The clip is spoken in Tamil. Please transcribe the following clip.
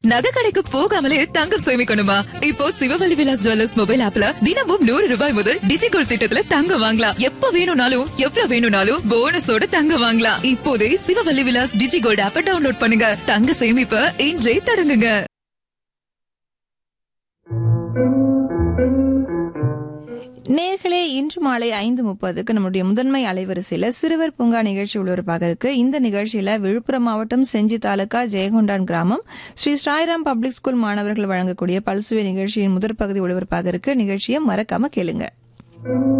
நகை கடைக்கு போகாமலே தங்கம் சேமிக்கணுமா இப்போ சிவவல்லி விலாஸ் ஜுவல்லர்ஸ் மொபைல் ஆப்ல தினமும் நூறு ரூபாய் முதல் டிஜிகோல் திட்டத்துல தங்கம் வாங்கலாம் எப்ப வேணும்னாலும் எவ்வளவு வேணும்னாலும் போனஸோட தங்கம் வாங்கலாம் இப்போதே சிவவல்லி விலாஸ் டிஜிகோல்ட் ஆப்பை டவுன்லோட் பண்ணுங்க தங்க சேமிப்ப இன்றே தொடங்குங்க நேர்களே இன்று மாலை ஐந்து முப்பதுக்கு நம்முடைய முதன்மை அலைவரிசையில சிறுவர் பூங்கா நிகழ்ச்சி ஒளிபரப்பாக இருக்கு இந்த நிகழ்ச்சியில விழுப்புரம் மாவட்டம் செஞ்சி தாலுகா ஜெயகொண்டான் கிராமம் ஸ்ரீ சாய்ராம் பப்ளிக் ஸ்கூல் மாணவர்கள் வழங்கக்கூடிய பல்சுவை நிகழ்ச்சியின் முதற் பகுதி ஒளிபரப்பாக இருக்கு நிகழ்ச்சியை மறக்காம கேளுங்க